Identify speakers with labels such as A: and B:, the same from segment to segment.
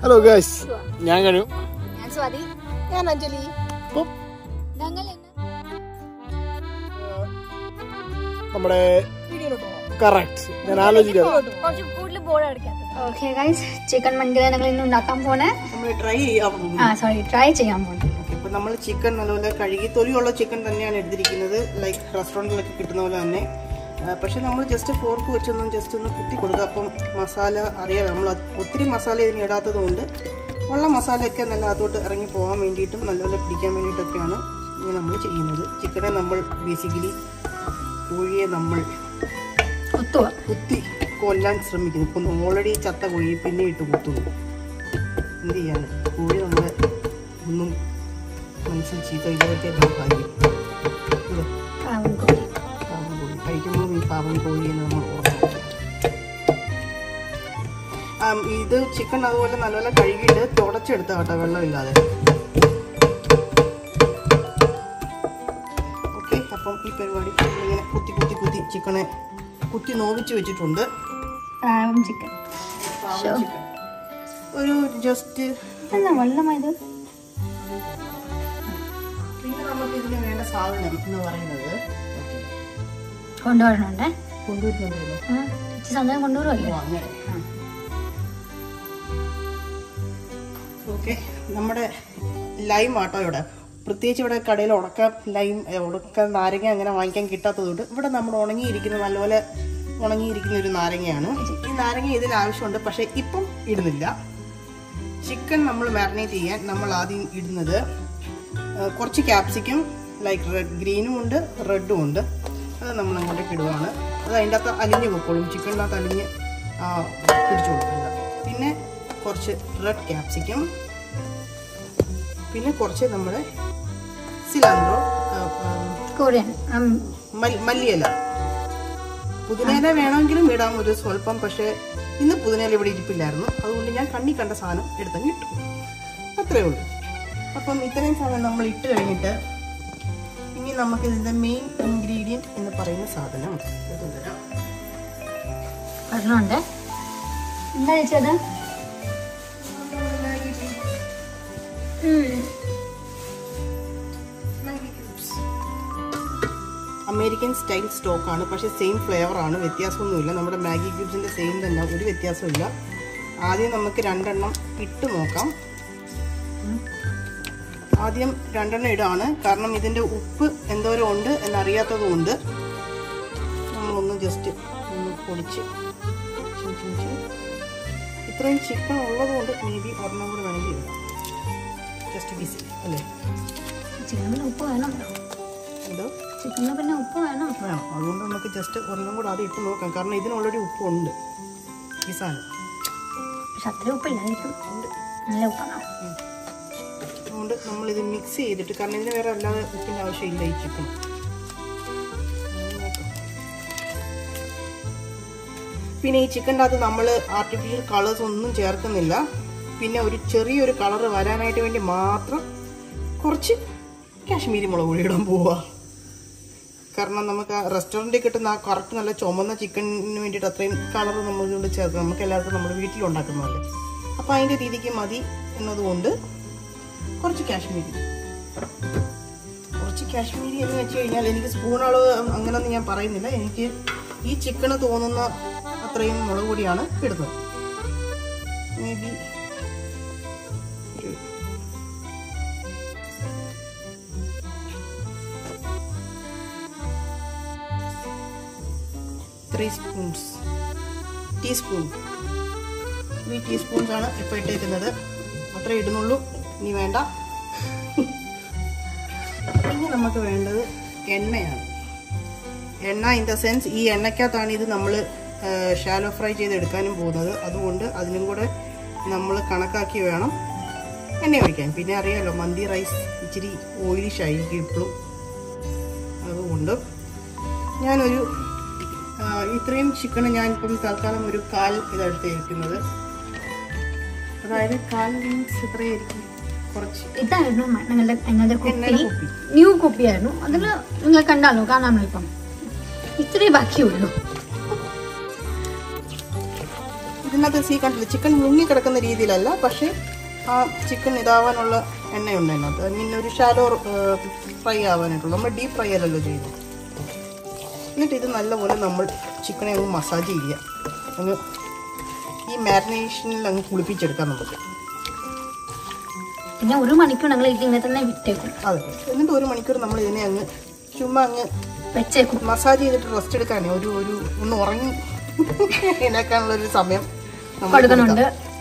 A: Hello guys ഞാൻ കഴിഞ്ഞു
B: ഞാൻ സ്വാതി
C: ഞാൻ അഞ്ജലി
A: അപ്പം
B: ഞങ്ങൾ ഇന്ന്
A: നമ്മുടെ
C: വീഡിയോയിലോട്ട് പോകാം
A: കറക്റ്റ് ഞാൻ ആലോചിക്കാം
B: കുറച്ച് കൂടുതൽ ബോർഡ് അടിക്കാത്തത് ഓക്കെ ഗൈസ് ചിക്കൻ മന്തിയാണ് ഞങ്ങൾ ഇന്ന് ഉണ്ടാക്കാൻ പോണേ
D: നമ്മൾ ട്രൈ ചെയ്യാൻ പോകുന്നു
B: ആ സോറി ട്രൈ ചെയ്യാൻ പോണേ
D: ഇപ്പൊ നമ്മൾ ചിക്കൻ നല്ലപോലെ കഴുകി തൊലിയുള്ള ചിക്കൻ തന്നെയാണ് എടുത്തിരിക്കുന്നത് ലൈക്ക് റെസ്റ്റോറൻറ്റിലൊക്കെ കിട്ടുന്ന പോലെ തന്നെ ആ, പക്ഷെ നമ്മൾ ജസ്റ്റ് ഫോർക്ക് വെച്ചൊന്നും ജസ്റ്റ് ഒന്ന് കുത്തി കൊടുക്കുക അപ്പം മസാല അറിയാം നമ്മൾ അത് ഒത്തിരി മസാല ഇതിന് ഇടാത്തത് കൊണ്ട് ഉള്ള മസാലയൊക്കെ നല്ല അതോട്ട് ഇറങ്ങി പോകാൻ വേണ്ടിയിട്ടും നല്ലപോലെ പിടിക്കാൻ വേണ്ടിയിട്ടൊക്കെയാണ് ഇങ്ങനെ നമ്മൾ ചെയ്യുന്നത് ചിക്കനെ നമ്മൾ ബേസിക്കലി കോഴിയെ നമ്മൾ
B: കുത്തുക
D: കുത്തി കൊല്ലാൻ ശ്രമിക്കുന്നു ഇപ്പം ഓൾറെഡി ചത്ത കോഴി പിന്നെ ഇട്ട് കുത്തുന്നു എന്ത് ചെയ്യാൻ കോഴി നമ്മളെ ഒന്നും മനസ്സിൽ ചീത്ത ഇതൊക്കെ ഭാഗ്യം ഇത്
B: പാവം കോഴി.
D: പാവം കോഴി കഴിക്കുമ്പോൾ ഈ പാവം കോഴി എന്ന് നമ്മൾ ഓർക്കണം ആം, ഇത് ചിക്കൻ അതുപോലെ നല്ലപോലെ കഴുകിയിട്ട് തുടച്ചെടുത്ത കേട്ടോ വെള്ളമില്ലാതെ ഓക്കെ അപ്പം ഈ പരിപാടി ഇങ്ങനെ കുത്തി കുത്തി കുത്തി ചിക്കനെ കുത്തി നോവിച്ച് വെച്ചിട്ടുണ്ട്
B: പാവം ചിക്കൻ
D: പാവം ചിക്കൻ ഒരു ജസ്റ്റ്
B: എന്താ വെള്ളമായത്
D: പിന്നെ നമുക്ക് ഇതിന് വേണ്ട സാധനം എന്ന് പറയുന്നത് ഓക്കെ
B: കൊണ്ടുവരണുണ്ടേ
D: കൊണ്ടുവരുന്നുണ്ടല്ലോ
B: ആ, ചേച്ചി സാധനം കൊണ്ടുവരുമല്ലേ
D: ഓ, അങ്ങനെ ഓക്കെ നമ്മുടെ ലൈം ആട്ടോ ഇവിടെ പ്രത്യേകിച്ച് ഇവിടെ കടയിൽ ഉണക്ക ലൈം ഏ, ഉണക്ക നാരങ്ങ അങ്ങനെ വാങ്ങിക്കാൻ കിട്ടാത്തതുകൊണ്ട് ഇവിടെ നമ്മൾ ഉണങ്ങിയിരിക്കുന്ന നല്ലപോലെ ഉണങ്ങിയിരിക്കുന്ന ഒരു നാരങ്ങയാണ് ഈ നാരങ്ങ ഇതിന് ആവശ്യമുണ്ട് പക്ഷേ ഇപ്പം ഇടുന്നില്ല ചിക്കൻ നമ്മൾ മാരിനേറ്റ് ചെയ്യാൻ നമ്മൾ ആദ്യം ഇടുന്നത് ആ, കുറച്ച് ക്യാപ്സിക്കം ലൈക്ക് റെഡ് ഗ്രീനും ഉണ്ട് റെഡും ഉണ്ട് അത് നമ്മൾ അങ്ങോട്ടേക്ക് ഇടുവാണ് അത് അതിൻ്റെ അകത്ത് അലിഞ്ഞ് പൊക്കോളും ചിക്കനകത്ത് അലിഞ്ഞ് ആ, പിടിച്ചോളും എല്ലാം പിന്നെ കുറച്ച് റെഡ് ക്യാപ്സിക്കം പിന്നെ കുറച്ച് നമ്മുടെ സിലാൻഡ്രോ
B: കൊറിയൻ
D: മല്ലിയില പുതിനയില വേണമെങ്കിലും ഇടാം ഒരു സ്വല്പം പക്ഷേ ഇന്ന് പുതിനയില ഇവിടെ ഇരിപ്പില്ലായിരുന്നു അതുകൊണ്ട് ഞാൻ കണ്ണി കണ്ട സാധനം എടുത്തങ്ങ് ഇട്ടു അത്രേ ഉള്ളൂ അപ്പം ഇത്രയും സാധനം നമ്മൾ ഇട്ട് കഴിഞ്ഞിട്ട് ഇനി നമുക്ക് ഇതിന്റെ മെയിൻ ഇൻഗ്രീഡിയൻറ്റ് എന്ന് പറയുന്ന സാധനം എടുത്തു തരാം
B: വരണുണ്ടേ എന്താ ചേച്ചി അത്
D: അമേരിക്കൻ സ്റ്റൈൽ സ്റ്റോക്ക് ആണ് പക്ഷേ സെയിം ഫ്ലേവർ ആണ് വ്യത്യാസമൊന്നുമില്ല നമ്മുടെ മാഗി ക്യൂബ്സിന്റെ സെയിം തന്നെ ഒരു വ്യത്യാസമില്ല ആദ്യം നമുക്ക് രണ്ടെണ്ണം ഇട്ട് നോക്കാം ആദ്യം രണ്ടെണ്ണം ഇടാണ് കാരണം ഇതിന്റെ ഉപ്പ് എന്തോരം ഉണ്ട് എന്നറിയാത്തത് കൊണ്ട് നമ്മളൊന്ന് ജസ്റ്റ് ഒന്ന് പൊടിച്ച് ചിൻ ചിൻ ചിൻ. ഇത്രയും ചിക്കൻ ഉള്ളത് കൊണ്ട് മേ ബി ഒരെണ്ണം കൂടെ വേണമെങ്കിൽ ഇടാം ജസ്റ്റ് ബിസി അല്ലേ
B: ചിക്കന് പിന്നെ ഉപ്പ് വേണം
D: എന്തോ
B: ചിക്കനിന് പിന്നെ ഉപ്പ് വേണം
D: വേണം അതുകൊണ്ട് നമുക്ക് ജസ്റ്റ് ഒരെണ്ണം കൂടെ ആദ്യം ഇട്ട് നോക്കാം കാരണം ഇതിനുള്ളൊരു ഉപ്പുണ്ട് ഈ സാധനം
B: പക്ഷെ അത്ര ഉപ്പില്ലായിരിക്കും നല്ല ഉപ്പാണോ
D: അതുകൊണ്ട് നമ്മളിത് മിക്സ് ചെയ്തിട്ട് കാരണം ഇതിന് വേറെ അല്ലാതെ ഉപ്പിൻ്റെ ആവശ്യമില്ല ഈ ചിക്കൻ പിന്നെ ഈ ചിക്കൻ്റെ അകത്ത് നമ്മൾ ആർട്ടിഫിഷ്യൽ കളേഴ്സ് ഒന്നും ചേർക്കുന്നില്ല പിന്നെ ഒരു ചെറിയൊരു കളർ വരാനായിട്ട് വേണ്ടി മാത്രം കുറച്ച് കാശ്മീരി മുളക് പൊടി ഇടാൻ പോവുക കാരണം നമുക്ക് ആ റെസ്റ്റോറൻറ്റിൽ കിട്ടുന്ന ആ കറക്റ്റ് നല്ല ചുമന്ന ചിക്കനിന് വേണ്ടിയിട്ട് അത്രയും കളർ നമ്മൾ ഇതിനോട് ചേർക്കും നമുക്ക് എല്ലാവർക്കും നമ്മുടെ വീട്ടിലുണ്ടാക്കുന്നതല്ലേ അപ്പോൾ അതിൻ്റെ രീതിക്ക് മതി എന്നതുകൊണ്ട് കുറച്ച് കാശ്മീരി കുറച്ച് കാശ്മീരി എന്ന് വെച്ച് കഴിഞ്ഞാൽ എനിക്ക് സ്പൂൺ അളവ് അങ്ങനെയൊന്നും ഞാൻ പറയുന്നില്ല എനിക്ക് ഈ ചിക്കന് തോന്നുന്ന അത്രയും മുളക് പൊടിയാണ് ഇടുന്നത് maybe three spoons teaspoon three teaspoons ആണ് ഇപ്പോൾ ഇട്ടേക്കുന്നത് അത്രേ ഇടുന്നുള്ളൂ ഇനി വേണ്ട ഇനി നമുക്ക് വേണ്ടത് എണ്ണയാണ് എണ്ണ ഇൻ ദ സെൻസ് ഈ എണ്ണയ്ക്കകത്താണ് ഇത് നമ്മൾ ഷാലോ ഫ്രൈ ചെയ്തെടുക്കാനും പോകുന്നത് അതുകൊണ്ട് അതിനും കൂടെ നമ്മൾ കണക്കാക്കി വേണം എണ്ണ ഒഴിക്കാൻ പിന്നെ അറിയാലോ മന്തി റൈസ് ഇച്ചിരി ഓയിലിഷ് ആയിരിക്കും ഇപ്പോഴും അതുകൊണ്ട് ഞാനൊരു ആ, ഇത്രയും ചിക്കന് ഞാനിപ്പം തൽക്കാലം ഒരു കാൽ ഇതെടുത്തിരിക്കുന്നത് അതായത് കാൽ മീൻസ് ഇത്രയായിരിക്കും കുറച്ച്
B: ഇതായിരുന്നു ഞങ്ങളുടെ ഞങ്ങളുടെ
D: എണ്ണയുടെ
B: കുപ്പി
D: കുപ്പി.
B: ന്യൂ കുപ്പിയായിരുന്നു അതിൽ നിങ്ങൾ കണ്ടാലോ കാണാമല്ലോ ഇപ്പം ഇത്രേ ബാക്കിയുള്ളൂ
D: ഇത് ഇതിനകത്ത് സീ കണ്ടില്ല ചിക്കൻ മുങ്ങി കിടക്കുന്ന രീതിയിലല്ല പക്ഷേ ആ ചിക്കൻ ഇതാവാനുള്ള എണ്ണയുണ്ട് അതിനകത്ത് ഐ മീൻ ഒരു ഷാലോ ഫ്രൈ ആവാനായിട്ടുള്ളൂ നമ്മൾ ഡീപ്പ് ഫ്രൈ അല്ലല്ലോ ചെയ്യുന്നത് എന്നിട്ട് ഇത് നല്ലപോലെ നമ്മൾ ചിക്കനെ അങ്ങ് മസാജ് ചെയ്യുക അങ്ങ് ഈ മാരിനേഷനിൽ അങ്ങ് കുളിപ്പിച്ചെടുക്കാം നമുക്ക്
B: പിന്നെ ഒരു മണിക്കൂർ ഞങ്ങൾ ഇതിങ്ങനെ തന്നെ വിട്ടേക്കും
D: അതെ എന്നിട്ട് ഒരു മണിക്കൂർ നമ്മൾ ഇതിനെ അങ്ങ് ചുമ്മാ അങ്ങ്
B: വെച്ചേക്കും
D: മസാജ് ചെയ്തിട്ട് റെസ്റ്റ് എടുക്കാനേ ഒരു ഒരു ഒന്ന് ഉറങ്ങി എഴുന്നേക്കാനുള്ള ഒരു സമയം നമ്മൾ
B: കൊടുക്കുന്നുണ്ട്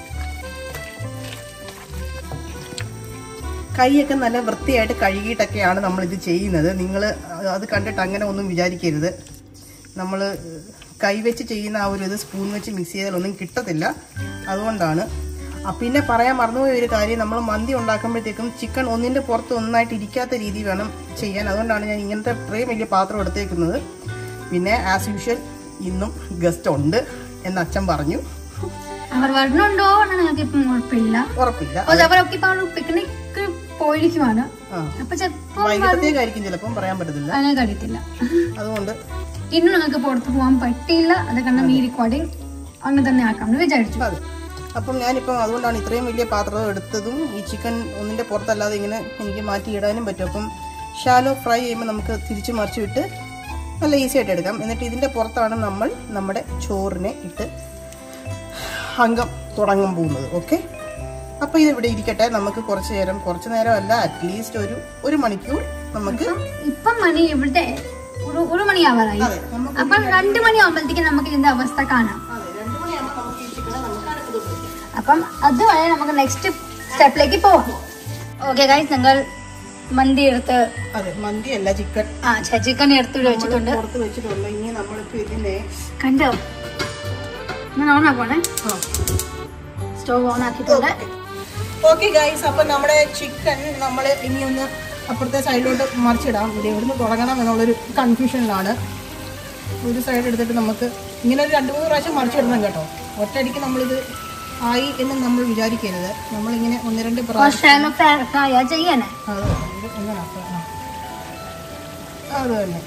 D: കൈയൊക്കെ നല്ല വൃത്തിയായിട്ട് കഴുകിയിട്ടൊക്കെയാണ് നമ്മൾ ഇത് ചെയ്യുന്നത് നിങ്ങൾ അത് കണ്ടിട്ട് അങ്ങനെ ഒന്നും വിചാരിക്കരുത് നമ്മൾ കൈവച്ച് ചെയ്യുന്ന ആ ഒരു ഇത് സ്പൂൺ വെച്ച് മിക്സ് ചെയ്താലൊന്നും കിട്ടത്തില്ല അതുകൊണ്ടാണ് ആ, പിന്നെ പറയാൻ മറന്നുപോയ ഒരു കാര്യം നമ്മൾ മന്തി ഉണ്ടാക്കുമ്പോഴത്തേക്കും ചിക്കൻ ഒന്നിൻ്റെ പുറത്ത് ഒന്നായിട്ട് ഇരിക്കാത്ത രീതി വേണം ചെയ്യാൻ അതുകൊണ്ടാണ് ഞാൻ ഇങ്ങനത്തെ ഇത്രയും വലിയ പാത്രം എടുത്തേക്കുന്നത് പിന്നെ ആസ് യൂഷ്വൽ ഇന്നും ഗസ്റ്റ് ഉണ്ട് എന്ന് അച്ഛൻ പറഞ്ഞു
B: അവർ വരണുണ്ടോ എന്ന് നിങ്ങൾക്ക് ഇപ്പം ഉറപ്പില്ല
D: ഉറപ്പില്ല
B: അപ്പോൾ അവരൊക്കെ ഇപ്പൊ ഒരു പിക്നിക്ക് പോയിരിക്കുവാണ്
D: ആ
B: അപ്പൊ ചിലപ്പോ
D: വൈകിട്ടത്തേക്കായിരിക്കും ചിലപ്പം പറയാൻ പറ്റത്തില്ല
B: അതിനെ കഴിയത്തില്ല
D: അതുകൊണ്ട്
B: ഇന്നും ഞങ്ങൾക്ക് പുറത്ത് പോകാൻ പറ്റിയില്ല അത് കാരണം ഈ റെക്കോർഡിങ് അങ്ങനെ തന്നെ ആക്കാം എന്ന് വിചാരിച്ചു
D: അതെ അപ്പം ഞാനിപ്പം അതുകൊണ്ടാണ് ഇത്രയും വലിയ പാത്രം എടുത്തതും ഈ ചിക്കൻ ഒന്നിൻ്റെ പുറത്തല്ലാതെ ഇങ്ങനെ എനിക്ക് മാറ്റിയിടാനും പറ്റും അപ്പം ഷാലോ ഫ്രൈ ചെയ്യുമ്പോൾ നമുക്ക് തിരിച്ചു മറിച്ച് വിട്ട് നല്ല ഈസി ആയിട്ട് എടുക്കാം എന്നിട്ട് ഇതിൻ്റെ പുറത്താണ് നമ്മൾ നമ്മുടെ ചോറിനെ ഇട്ട് അംഗം തുടങ്ങാൻ പോകുന്നത് ഓക്കെ അപ്പോൾ ഇത് ഇവിടെ ഇരിക്കട്ടെ നമുക്ക് കുറച്ച് നേരം കുറച്ച് നേരം അല്ല അറ്റ്ലീസ്റ്റ് ഒരു ഒരു മണിക്കൂർ നമുക്ക്
B: ഇപ്പം മണി ഇവിടെ ഒരു ഒരു മണിയാവാറായി
D: അതെ നമുക്ക്
B: അപ്പം രണ്ട് മണിയാവുമ്പോഴത്തേക്ക് നമുക്ക് ഇതിന്റെ അവസ്ഥ കാണാം
D: അതെ രണ്ട് മണിയാകുമ്പോൾ നമുക്ക് ഈ ചിക്കനെ നമുക്ക് അടുത്തത് വെക്കാം
B: അപ്പം അതുവരെ നമുക്ക് നെക്സ്റ്റ് സ്റ്റെപ്പിലേക്ക് പോവാം ഓക്കെ ഗൈസ് ഞങ്ങൾ മന്തി എടുത്ത്
D: അതെ മന്തി അല്ല ചിക്കൻ
B: ആ ചിക്കൻ എടുത്ത് ഇവിടെ വെച്ചിട്ടുണ്ട്
D: പുറത്ത് വെച്ചിട്ടുണ്ട് ഇനി നമ്മളിപ്പോൾ ഇതിനെ
B: കണ്ടോ ഞാൻ ഓൺ ആക്കുവാണേ
D: ആ
B: സ്റ്റവ് ഓൺ ആക്കിയിട്ടുണ്ട്
D: ഓക്കെ ഗൈസ് അപ്പൊ നമ്മുടെ ചിക്കൻ നമ്മൾ ഇനി ഒന്ന് അപ്പുറത്തെ സൈഡിലോട്ട് മറിച്ചിടാം ഇത് എവിടുന്ന് തുടങ്ങണം എന്നുള്ളൊരു കൺഫ്യൂഷനിലാണ് ഒരു സൈഡ് എടുത്തിട്ട് നമുക്ക് ഇങ്ങനെ ഒരു രണ്ട് മൂന്ന് പ്രാവശ്യം മറിച്ചിടണം കേട്ടോ ഒറ്റയടിക്ക് നമ്മളിത് ആയി എന്ന് നമ്മൾ വിചാരിക്കരുത് നമ്മളിങ്ങനെ ഒന്ന് രണ്ട് പ്രാവശ്യം
B: ഷാലോ ഫ്രൈ ചെയ്യാനേ
D: അത് ഇത് എങ്ങനെ ആക്കാം? ആ. അത് തന്നെ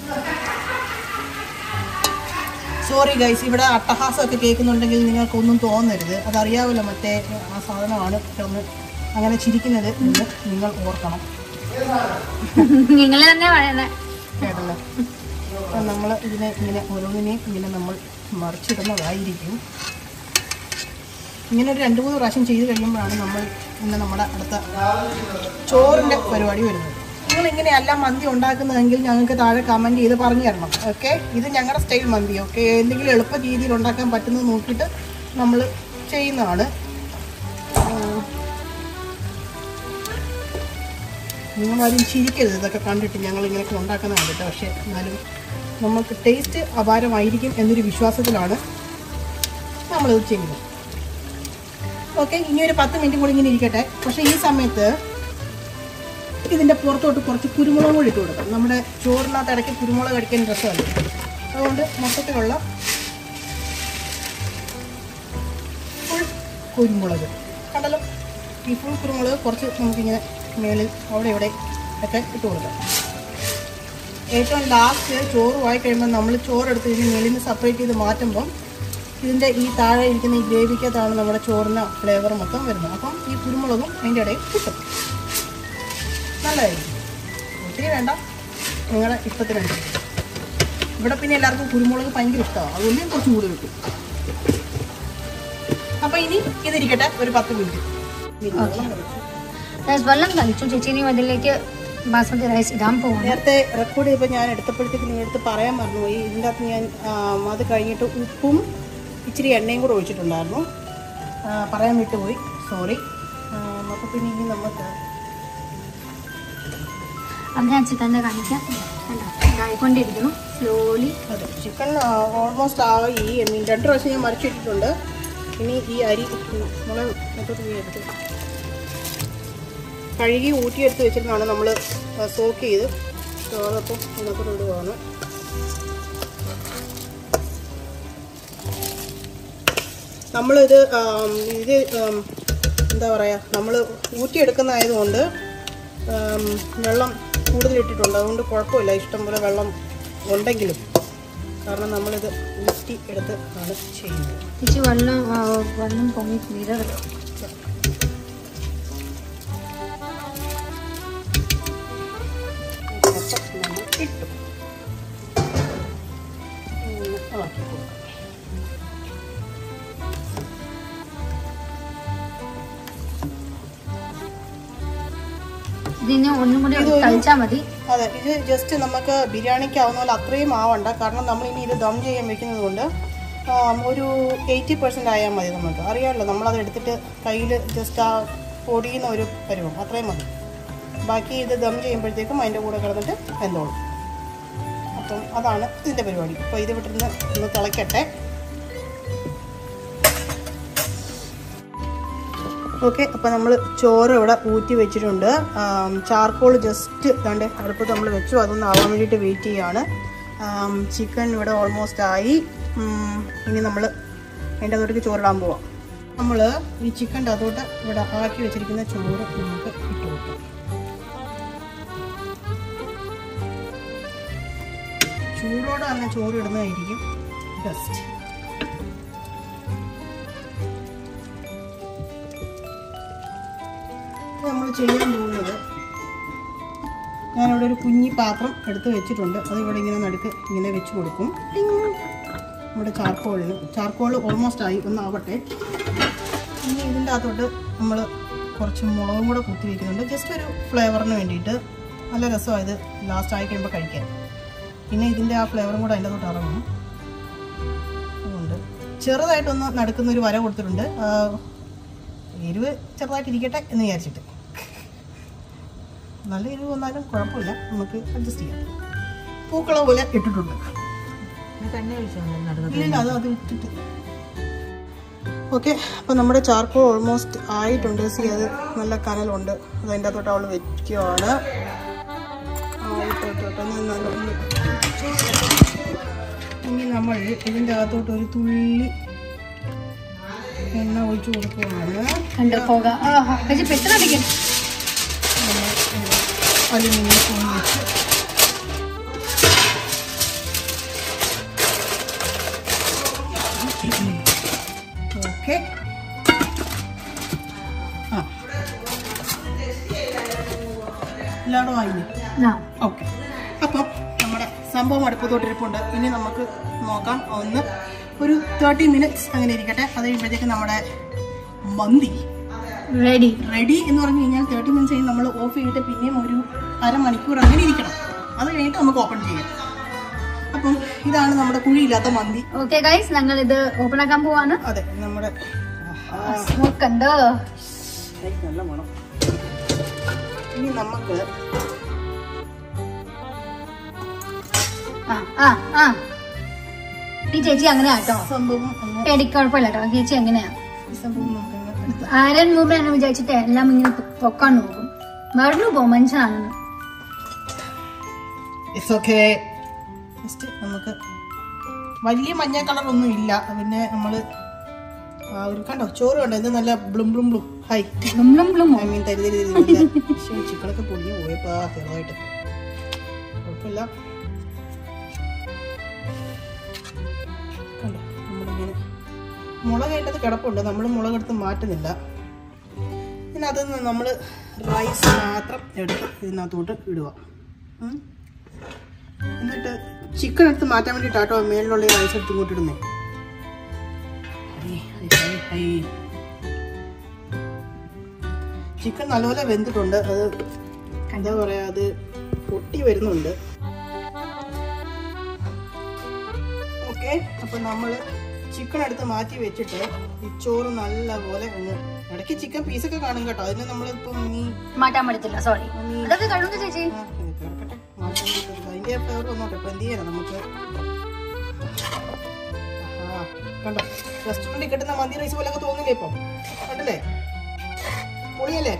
D: സോറി ഗൈസ് ഇവിടെ അട്ടഹാസമൊക്കെ കേൾക്കുന്നുണ്ടെങ്കിൽ നിങ്ങൾക്കൊന്നും തോന്നരുത് അതറിയാമല്ലോ മറ്റേ ആ സാധനമാണ് ഒന്ന് അങ്ങനെ ചിരിക്കുന്നത് എന്ന് നിങ്ങൾ ഓർക്കണം
B: നിങ്ങൾ തന്നെ പറയുന്നത്
D: കേട്ടല്ലോ അപ്പം നമ്മൾ ഇതിനെ ഇങ്ങനെ ഓരോന്നിനെയും ഇങ്ങനെ നമ്മൾ മറിച്ചിടുന്നതായിരിക്കും ഇങ്ങനെ ഒരു രണ്ട് മൂന്ന് പ്രാവശ്യം ചെയ്ത് കഴിയുമ്പോഴാണ് നമ്മൾ ഇന്ന് നമ്മുടെ അടുത്ത ചോറിൻ്റെ പരിപാടി വരുന്നത് നിങ്ങൾ ഇങ്ങനെയല്ല മന്തി ഉണ്ടാക്കുന്നതെങ്കിൽ ഞങ്ങൾക്ക് താഴെ കമൻറ്റ് ചെയ്ത് പറഞ്ഞു തരണം ഓക്കെ ഇത് ഞങ്ങളുടെ സ്റ്റൈൽ മന്തി ഓക്കെ എന്തെങ്കിലും എളുപ്പ രീതിയിൽ ഉണ്ടാക്കാൻ പറ്റുന്നത് നോക്കിയിട്ട് നമ്മൾ ചെയ്യുന്നതാണ് ഉം. നിങ്ങളാരും ചിരിക്കരുത് ഇതൊക്കെ കണ്ടിട്ട് ഞങ്ങൾ ഇങ്ങനെയൊക്കെ ഉണ്ടാക്കുന്ന കണ്ടിട്ട് പക്ഷേ എന്നാലും നമുക്ക് ടേസ്റ്റ് അപാരമായിരിക്കും എന്നൊരു വിശ്വാസത്തിലാണ് നമ്മളിത് ചെയ്യുന്നത് ഓക്കെ ഇനി ഒരു പത്ത് മിനിറ്റ് കൂടി ഇങ്ങനെ ഇരിക്കട്ടെ പക്ഷേ ഈ സമയത്ത് ഇതിൻ്റെ പുറത്തോട്ട് കുറച്ച് കുരുമുളക് കൂടി ഇട്ട് കൊടുക്കാം നമ്മുടെ ചോറിനകത്ത് ഇടയ്ക്ക് കുരുമുളക് കഴിക്കാൻ രസമല്ലേ അതുകൊണ്ട് മൊത്തത്തിലുള്ള ഫുൾ കുരുമുളക് കണ്ടല്ലോ ഈ ഫുൾ കുരുമുളക് കുറച്ച് നമുക്കിങ്ങനെ മേളിൽ അവിടെ ഇവിടെ ഒക്കെ ഇട്ട് കൊടുക്കാം ഏറ്റവും ലാസ്റ്റ് ചോറ് വായി കഴിയുമ്പോൾ നമ്മൾ ചോറെടുത്ത് ഇതിന് മേളിൽ നിന്ന് സെപ്പറേറ്റ് ചെയ്ത് മാറ്റുമ്പം ഇതിൻ്റെ ഈ താഴെ ഇരിക്കുന്ന ഈ ഗ്രേവിക്കകത്താണ് നമ്മുടെ ചോറിന് ഫ്ലേവർ മൊത്തം വരുന്നത് അപ്പം ഈ കുരുമുളകും അതിൻ്റെ ഇടയിൽ കിട്ടും നല്ലതായിരിക്കും ഒത്തിരി വേണ്ട നിങ്ങളുടെ ഇഷ്ടത്തിനനുസരിച്ച് ഇവിടെ പിന്നെ എല്ലാവർക്കും കുരുമുളക് ഭയങ്കര ഇഷ്ടമാണ് അതുകൊണ്ട് ഞാൻ കുറച്ചും കൂടി കിട്ടും അപ്പം ഇനി ഇതിരിക്കട്ടെ ഒരു പത്ത് മിനിറ്റ്
B: Guys, വെള്ളം കളിച്ചു ചേച്ചിനി അതിലേക്ക് ബാസ്മതി റൈസ് ഇടാൻ പോവാണ്
D: നേരത്തെ റെക്കോർഡ് ചെയ്തപ്പോൾ ഞാൻ എടുത്തപ്പോഴത്തേക്ക് നിങ്ങളുടെ അടുത്ത് പറയാൻ മറന്നുപോയി ഇതിൻ്റെ അകത്ത് ഞാൻ ആം, അത് കഴിഞ്ഞിട്ട് ഉപ്പും ഇച്ചിരി എണ്ണയും കൂടെ ഒഴിച്ചിട്ടുണ്ടായിരുന്നു ആ, പറയാൻ വിട്ടുപോയി സോറി അപ്പോൾ പിന്നെ ഇനി നമുക്ക്
B: അത് ഞാൻ ചിക്കൻ്റെ കാണിക്കാം കണ്ടോ? ഇതായിക്കൊണ്ടിരിക്കുന്നു സ്ലോലി
D: അതെ ചിക്കൻ ഓൾമോസ്റ്റ് ആയി I mean, രണ്ട് പ്രാവശ്യം ഞാൻ മറിച്ചിട്ടിട്ടുണ്ട് ഇനി ഈ അരി നമ്മൾ മൊത്തത്തിൽ ഈ എടുത്ത് കഴുകി ഊറ്റിയെടുത്ത് വെച്ചിട്ടാണ് നമ്മൾ സോക്ക് ചെയ്ത് So, അതപ്പം ഇതിനകത്തോട്ട് ഇടുകയാണ് നമ്മളിത് ആം, ഇത് ആം, എന്താ പറയുക നമ്മൾ ഊറ്റിയെടുക്കുന്നതായതുകൊണ്ട് ആം, വെള്ളം കൂടുതൽ ഇട്ടിട്ടുണ്ട് അതുകൊണ്ട് കുഴപ്പമില്ല ഇഷ്ടംപോലെ വെള്ളം ഉണ്ടെങ്കിലും കാരണം നമ്മളിത് ഊറ്റി എടുത്ത് ആണ് ചെയ്യുന്നത്
B: ചേച്ചി വെള്ളം ആ, വെള്ളം പൊങ്ങി വീഴരുത്
D: മൊത്തം നമ്മൾ ഇട്ടു ഇങ്ങനെ ആക്കി കൊടുക്കാം
B: ഇതിനെ ഒന്നും കൂടി തളിച്ചാൽ മതി
D: അതെ ഇത് ജസ്റ്റ് നമുക്ക് ബിരിയാണിക്ക് ആവുന്ന പോലെ അത്രയും ആവണ്ട കാരണം നമ്മൾ ഇനി ഇത് ദം ചെയ്യാൻ വെക്കുന്നത് കൊണ്ട് ആ, ഒരു എയ്റ്റി പെർസെൻ്റ് ആയാൽ മതി നമുക്ക് അറിയാമല്ലോ നമ്മളത് എടുത്തിട്ട് കയ്യിൽ ജസ്റ്റ് ആ പൊടിയുന്ന ഒരു പരുവം അത്രയും മതി ബാക്കി ഇത് ദം ചെയ്യുമ്പോഴത്തേക്കും അതിൻ്റെ കൂടെ കിടന്നിട്ട് വെന്തോളും അപ്പം അതാണ് ഇതിൻ്റെ പരിപാടി അപ്പോൾ ഇത് വിട്ടിരുന്ന് ഒന്ന് തിളയ്ക്കട്ടെ ഓക്കെ അപ്പോൾ നമ്മൾ ചോറ് ഇവിടെ ഊറ്റി വെച്ചിട്ടുണ്ട് ചാർക്കോൾ ജസ്റ്റ് ദാണ്ട് അടുപ്പത്ത് നമ്മൾ വെച്ചു അതൊന്ന് ആവാൻ വേണ്ടിയിട്ട് വെയിറ്റ് ചെയ്യാണ് ചിക്കൻ ഇവിടെ ഓൾമോസ്റ്റ് ആയി ഉം, ഇനി നമ്മൾ അതിൻ്റെ അകത്തോട്ടേക്ക് ചോറിടാൻ പോവാം നമ്മൾ ഈ ചിക്കൻ്റെ അതോട്ട് ഇവിടെ ആക്കി വെച്ചിരിക്കുന്ന ചോറ് നമുക്ക് ഇട്ട് കൊടുക്കാം ചൂടോടെ തന്നെ ചോറ് ഇടുന്നതായിരിക്കും ബെസ്റ്റ് നമ്മൾ ചെയ്യാൻ പോകുന്നത് ഞാനിവിടെ ഒരു കുഞ്ഞി പാത്രം എടുത്ത് വെച്ചിട്ടുണ്ട് അത് ഇവിടെ ഇങ്ങനെ നടുക്ക് ഇങ്ങനെ വെച്ച് കൊടുക്കും ടിങ്. നമ്മുടെ ചാർക്കോളിന് ചാർക്കോൾ ഓൾമോസ്റ്റ് ആയി ഒന്ന് ആവട്ടെ ഇനി ഇതിൻ്റെ അകത്തോട്ട് നമ്മൾ കുറച്ച് മുളകും കൂടെ കുത്തി വയ്ക്കുന്നുണ്ട് ജസ്റ്റ് ഒരു ഫ്ലേവറിന് വേണ്ടിയിട്ട് നല്ല രസമാണ് ഇത് ലാസ്റ്റ് ആയി കഴിയുമ്പോൾ കഴിക്കാൻ പിന്നെ ഇതിൻ്റെ ആ ഫ്ലേവറും കൂടെ അതിൻ്റെ അകത്തോട്ട് ഇറങ്ങും അതുകൊണ്ട് ചെറുതായിട്ടൊന്ന് നടുക്കുന്ന ഒരു വര കൊടുത്തിട്ടുണ്ട് ആ, എരിവ് ചെറുതായിട്ട് ഇരിക്കട്ടെ എന്ന് വിചാരിച്ചിട്ട് നല്ല എരിവ് വന്നാലും കുഴപ്പമില്ല നമുക്ക് അഡ്ജസ്റ്റ് ചെയ്യാം പൂക്കള പോലെ ഇട്ടിട്ടുണ്ട് ഇല്ല അത് അത് ഇട്ടിട്ട് ഓക്കെ അപ്പോൾ നമ്മുടെ ചാർക്കോൾ ഓൾമോസ്റ്റ് ആയിട്ടുണ്ട് സി അത് നല്ല കനലുണ്ട് അത് അതിൻ്റെ അകത്തോട്ട് അവൾ വെക്കുകയാണ് ആയിട്ടോട്ടെ ഒന്ന് നല്ല ഒന്ന് ഇനി നമ്മൾ ഇതിൻ്റെ അകത്തോട്ട് ഒരു തുള്ളി എണ്ണ ഒഴിച്ചു കൊടുക്കുകയാണ്
B: കണ്ടു പോക ചേച്ചി പെട്ടെന്ന് അടിക്കും
D: അലുമിനിയം ഫോൺ വെച്ച് ഓക്കെ ആ എല്ലായിടും ആയില്ലേ
B: ആ
D: ഓക്കെ അപ്പം നമ്മുടെ സംഭവം അടുപ്പത്തോട്ടിരിപ്പുണ്ട് ഇനി നമുക്ക് നോക്കാം ഒന്ന് ഒരു തേർട്ടി മിനിറ്റ്സ് അങ്ങനെ ഇരിക്കട്ടെ അത് കഴിയുമ്പോഴത്തേക്ക് നമ്മുടെ മന്തി
B: റെഡി
D: റെഡി എന്ന് പറഞ്ഞു കഴിഞ്ഞാൽ തേർട്ടി മിനിറ്റ്സ് കഴിഞ്ഞ് നമ്മൾ ഓഫ് ചെയ്തിട്ട് പിന്നെയും ഒരു അരമണിക്കൂർ അങ്ങനെ ഇരിക്കണം അത് കഴിഞ്ഞിട്ട് നമുക്ക് ഓപ്പൺ ചെയ്യാം അപ്പം ഇതാണ് നമ്മുടെ കുഴിയില്ലാത്ത മന്തി
B: ഓക്കെ ഗൈസ് ഞങ്ങൾ ഇത് ഓപ്പൺ ആക്കാൻ പോവാണ്
D: അതെ നമ്മുടെ ആഹാ,
B: സ്മോക്ക് കണ്ട്
D: ഏയ് നല്ല മണം ഇനി നമുക്ക്
B: ആ ആ ആ ഈ ചേച്ചി അങ്ങനെയാ കേട്ടോ
D: സംഭവം ഒന്ന്
B: എനിക്ക് കുഴപ്പമില്ല കേട്ടോ ചേച്ചി എങ്ങനെയാ
D: ഈ സംഭവം നമുക്കങ്ങ്
B: ആരൻ മൂപ്പൻ എന്ന് വിചാരിച്ചിട്ട് എല്ലാം ഇങ്ങനെ പൊ- പൊക്കാൻ നോക്കും മറന്നു പോകും മനുഷ്യനാണെന്ന്
D: ഇറ്റ്സ് ഓക്കെ ജസ്റ്റ് നമുക്ക് വലിയ മഞ്ഞ കളർ ഒന്നും ഇല്ല പിന്നെ നമ്മൾ ആ ഒരു കണ്ടോ ചോറ് കണ്ടോ ഇത് നല്ല ബ്ലും ബ്ലും ബ്ലും ഹൈ
B: ബ്ലും ബ്ലും ബ്ലും
D: ഐ മീൻ തരി തരി ചിക്കനൊക്കെ പൊടിഞ്ഞു പോയപ്പാ ചെറുതായിട്ട് കുഴപ്പമില്ല കണ്ടോ നമ്മളിങ്ങനെ മുളക് അതിൻ്റെ കിടപ്പുണ്ട് നമ്മൾ മുളക് എടുത്ത് മാറ്റുന്നില്ല ഇതിനകത്ത് നിന്ന് നമ്മൾ റൈസ് മാത്രം എടുത്ത് ഇതിനകത്തോട്ട് ഇടുക ഉം. എന്നിട്ട് ചിക്കൻ എടുത്ത് മാറ്റാൻ വേണ്ടിയിട്ടാട്ടോ മേളിലുള്ള ഈ റൈസ് എടുത്ത് ഇങ്ങോട്ട് ഇടുന്നേ ഹൈ, ഹൈ, ഹൈ, ഹൈ. ചിക്കൻ നല്ലപോലെ വെന്തിട്ടുണ്ട് അത് എന്താ പറയാ അത് പൊട്ടി വരുന്നുണ്ട് ഓക്കെ അപ്പൊ നമ്മള് ചിക്കൻ എടുത്ത് മാറ്റി വെച്ചിട്ട് ഈ ചോറ് നല്ലപോലെ ഒന്ന് ഇടയ്ക്ക് ചിക്കൻ പീസൊക്കെ കാണും കേട്ടോ അതിന് നമ്മളിപ്പം ഈ
B: മാറ്റാൻ പറ്റത്തില്ല സോറി അതൊക്കെ കഴിവുന്ന ചേച്ചി
D: ആ, ഇത് കിടക്കട്ടെ. മാറ്റാൻ പറ്റില്ല. അതിന്റെ ഫ്ലേവർ വന്നോട്ടെ ഇപ്പൊ എന്ത് ചെയ്യാനാ നമുക്ക് ആഹാ. കണ്ടോ റെസ്റ്റോറന്റിൽ കിട്ടുന്ന മന്തി റൈസ് പോലൊക്കെ തോന്നില്ലേ ഇപ്പം കണ്ടില്ലേ പൊളിയല്ലേ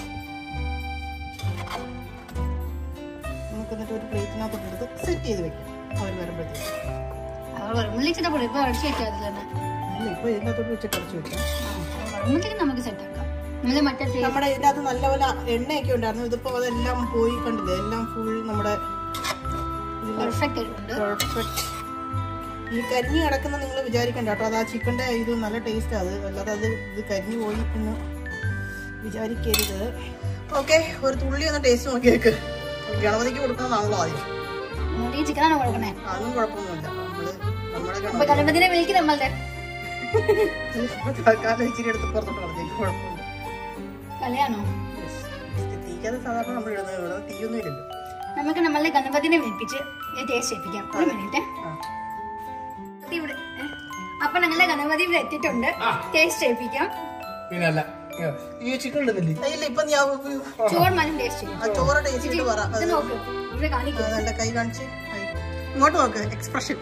D: നമുക്ക് എന്നിട്ട് ഒരു പ്ലേറ്റിനകത്തോട്ട് എടുത്ത് സെറ്റ് ചെയ്ത് വെക്കാം അവർ വരുമ്പോഴത്തേക്ക്
B: അവർ വരുമ്പോഴേച്ചിട്ട് പൊടി ഇപ്പൊ അടിച്ചു വെക്കാതില്ല തന്നെ
D: അല്ല ഇപ്പൊ ഇതിനകത്തോട്ട് വെച്ചിട്ട് അടച്ചു വെക്കാം
B: വരുമ്പോഴത്തേക്ക് നമുക്ക് സെറ്റ് ആക്കാം നമ്മള് മറ്റേ ടേ-
D: നമ്മുടെ ഇതിനകത്ത് നല്ലപോലെ എണ്ണയൊക്കെ ഉണ്ടായിരുന്നു ഇതിപ്പോ അതെല്ലാം പോയി കണ്ടില്ലേ എല്ലാം ഫുൾ നമ്മുടെ
B: പെർഫെക്റ്റ് ആയിട്ടുണ്ട്
D: പെർഫെക്റ്റ് ഈ കരിഞ്ഞ് കിടക്കുന്ന നിങ്ങൾ വിചാരിക്കണ്ട കേട്ടോ അത് ആ ചിക്കൻ്റെ ഇത് നല്ല ടേസ്റ്റ് അത് അല്ലാതെ അത് ഇത് കരിഞ്ഞു പോയി എന്ന് വിചാരിക്കരുത് ഓക്കെ ഒരു തുള്ളി ഒന്ന് ടേസ്റ്റ് നോക്കിയേക്ക് ഗണപതിക്ക് കൊടുക്കുന്നതാണല്ലോ ആദ്യം
B: ഈ ചിക്കനാണോ കൊടുക്കണേ
D: അതൊന്നും കുഴപ്പമൊന്നുമില്ല നമ്മള് നമ്മുടെ
B: അപ്പൊ
D: ഗണപതി
B: ഗണപതിനെ വിളിക്കും നമ്മളുടെ
D: തൽക്കാലം ഇച്ചിരി എടുത്ത് പുറത്തോട്ട് കളഞ്ഞേക്ക് കുഴപ്പമില്ല
B: കലയാണോ
D: തീക്കാതെ സാധാരണ നമ്മൾ ഇടുന്നത് ഇവിടെ തീയൊന്നും ഇല്ലല്ലോ
B: നമുക്ക് നമ്മളുടെ ഗണപതിനെ വിളിപ്പിച്ച് ടേസ്റ്റ് ചെയ്യിപ്പിക്കാം ഒരു മിനിറ്റ്
D: ആ.
B: ഇവിടെ ഏ? അപ്പൊ ഞങ്ങളുടെ ഗണപതി ഇവിടെ എത്തിയിട്ടുണ്ട് ടേസ്റ്റ് ചെയ്യിപ്പിക്കാം
A: പിന്നെ അല്ല ഈ ചിക്കൻ ഇടുന്നില്ലേ
D: ഇല്ല ഇപ്പൊ ഞാൻ
B: ചോറ് മതി ടേസ്റ്റ് ചെയ്യും
D: ആ ചോറ് ടേസ്റ്റ് ചെയ്ത് പറ
B: ഇത് നോക്ക് ഇവിടെ കാണിക്കും
D: അതെന്റെ കൈ കാണിച്ച് കൈ. ഇങ്ങോട്ട് നോക്ക് എക്സ്പ്രഷൻ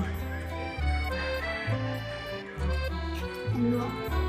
B: എന്തുവാ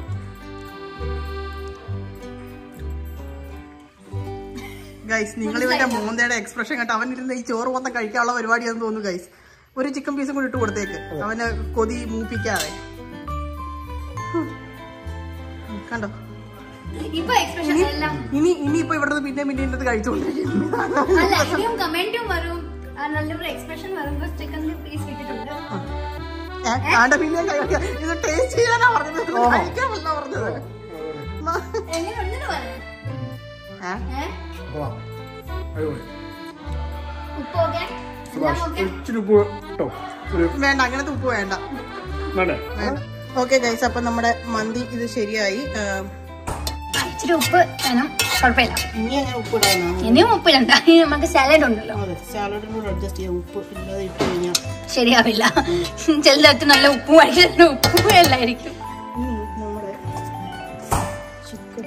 D: ഗൈസ് നിങ്ങൾ ഇവന്റെ മോന്തയുടെ എക്സ്പ്രഷൻ കേട്ടോ അവൻ ഇരുന്ന് ഈ ചോറ് മൊത്തം കഴിക്കാനുള്ള പരിപാടിയാണെന്ന് തോന്നുന്നു ഗൈസ് ഒരു ചിക്കൻ പീസും കൂടി ഇട്ട് കൊടുത്തേക്ക് അവനെ കൊതി മൂപ്പിക്കാതെ ഹും. കണ്ടോ
B: ഇപ്പൊ എക്സ്പ്രഷൻ എല്ലാം
D: ഇനി ഇനി ഇപ്പൊ ഇവിടെ പിന്നെ പിന്നെ ഇന്നത് കഴിച്ചുകൊണ്ടിരിക്കുന്നു
B: അല്ല ഇനിയും കമന്റും വരും ആ, നല്ലൊരു എക്സ്പ്രഷൻ വരുമ്പോ ചിക്കനിൽ പീസ് ഇട്ടിട്ടുണ്ട്
D: ആണ്ട പിന്നെ കഴിക്കാം. ഇത് ടേസ്റ്റ് ചെയ്യാനാ പറഞ്ഞത് ഇത് കഴിക്കാനല്ല പറഞ്ഞത്
B: എങ്ങനെ ഉണ്ടെന്ന് പറഞ്ഞു
D: ഏ?
B: ഏ
A: അടിപൊളി
B: ഉപ്പ് ഓക്കെ എല്ലാം ഓക്കെ
A: ഇച്ചിരി ഉപ്പ് കേട്ടോ ഒരു
D: വേണ്ട അങ്ങനത്തെ ഉപ്പ് വേണ്ട
A: വേണ്ടേ
D: വേണ്ട ഓക്കെ ഗൈസ് അപ്പൊ നമ്മുടെ മന്തി ഇത് ശരിയായി ആ,
B: ആ, ഇച്ചിരി ഉപ്പ് വേണം കുഴപ്പമില്ല
D: ഇനി അങ്ങനെ ഉപ്പ് ഇടാനാണ്
B: ഇനിയും ഉപ്പിടണ്ട ഇനി നമുക്ക് സാലഡ് ഉണ്ടല്ലോ
D: അതെ സാലഡിനോട് അഡ്ജസ്റ്റ് ചെയ്യാം ഉപ്പ് ഇല്ലാതെ ഇട്ട് കഴിഞ്ഞാൽ
B: ശരിയാവില്ല ചിലടത്ത് നല്ല ഉപ്പും കഴിക്കുന്ന ഉപ്പും എല്ലായിരിക്കും
D: ഇനി നമ്മുടെ ചിക്കൻ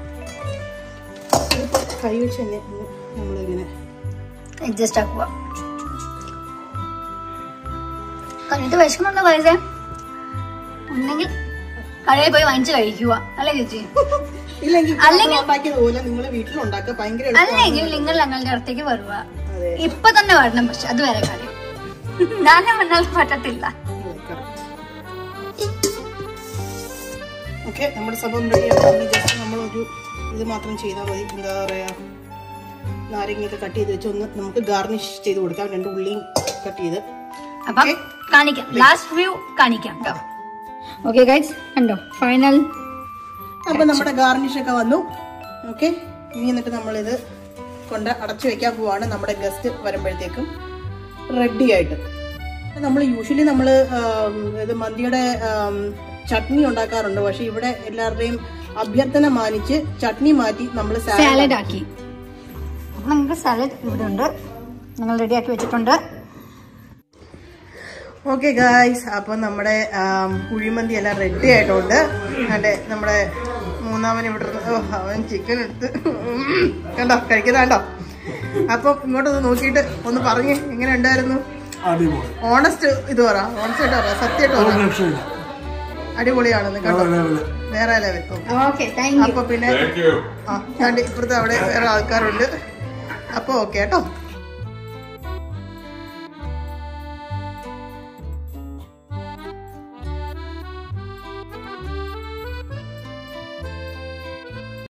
D: കൈ വെച്ച് തന്നെ ഒന്ന് നമ്മളിങ്ങനെ
B: അഡ്ജസ്റ്റ് ആക്കുക കഴിഞ്ഞിട്ട് വിശക്കുന്നുണ്ടോ കഴിച്ചേ ഉണ്ടെങ്കിൽ കടയിൽ പോയി വാങ്ങിച്ച് കഴിക്കുക അല്ലേ ചേച്ചി
D: ഇല്ലെങ്കിൽ
B: അല്ലെങ്കിൽ-
D: ഉണ്ടാക്കിയത് പോലെ നിങ്ങൾ വീട്ടിലുണ്ടാക്കുക ഭയങ്കര
B: അല്ലെങ്കിൽ നിങ്ങൾ ഞങ്ങളുടെ അടുത്തേക്ക് വരുക
D: അതെ.
B: ഇപ്പൊ തന്നെ വരണം പക്ഷെ അത് വേറെ കാര്യം ഞാനും വന്നാൽ പറ്റത്തില്ല
D: ഓക്കെ നമ്മുടെ സംഭവം റെഡിയാണ് ജസ്റ്റ് നമ്മളൊരു ഇത് മാത്രം ചെയ്താൽ മതി എന്താ പറയാ നാരങ്ങയൊക്കെ കട്ട് ചെയ്ത് വെച്ച് ഒന്ന് നമുക്ക് ഗാർണിഷ് ചെയ്ത് കൊടുക്കാം രണ്ട് ഉള്ളിയും കട്ട് ചെയ്ത്
B: അപ്പം കാണിക്കാം ലാസ്റ്റ് വ്യൂ കാണിക്കാം കേട്ടോ ഓക്കെ ഗൈസ് കണ്ടോ ഫൈനൽ
D: അപ്പൊ നമ്മുടെ ഗാർണിഷ് ഒക്കെ വന്നു ഓക്കെ ഇനി എന്നിട്ട് നമ്മളിത് കൊണ്ട് അടച്ചു വെക്കാൻ പോവാണ് നമ്മുടെ ഗസ്റ്റ് വരുമ്പോഴത്തേക്കും റെഡി ആയിട്ട് നമ്മൾ യൂഷ്വലി നമ്മൾ ഇത് മന്തിയുടെ ആം, ചട്നി ഉണ്ടാക്കാറുണ്ട് പക്ഷെ ഇവിടെ എല്ലാവരുടെയും അഭ്യർത്ഥന മാനിച്ച് ചട്നി മാറ്റി നമ്മൾ
B: സാലഡ് ആക്കി അപ്പം നമുക്ക് സാലഡ് ഇവിടെ ഉണ്ട് ഞങ്ങൾ റെഡി ആക്കി വെച്ചിട്ടുണ്ട്
D: ഓക്കെ ഗായ്സ് അപ്പൊ നമ്മുടെ ആം, കുഴിമന്തി എല്ലാം റെഡി ആയിട്ടുണ്ട് അതെ നമ്മുടെ മൂന്നാമൻ ഇവിടെ ഇരുന്ന് ഓ, അവൻ ചിക്കൻ എടുത്ത് ഉം, കണ്ടോ കഴിക്കുന്നതാണ്ടോ അപ്പൊ ഇങ്ങോട്ടൊന്ന് നോക്കിയിട്ട് ഒന്ന് പറഞ്ഞ് എങ്ങനെ ഉണ്ടായിരുന്നു
A: അടിപൊളി
D: ഓണസ്റ്റ് ഇത് പറ ഓണസ്റ്റ് ആയിട്ട് പറ സത്യമായിട്ട്
A: ഒരു
D: പറ
A: രക്ഷയില്ല
D: അടിപൊളിയാണെന്ന് കേട്ടോ
A: വേറെ level.
D: വേറെ ലെവൽ
B: ഓക്കെ താങ്ക് യു
D: അപ്പൊ പിന്നെ ആ കണ്ട് ഇപ്പുറത്ത് അവിടെ വേറെ ആൾക്കാരുണ്ട് അപ്പൊ ഓക്കെ കേട്ടോ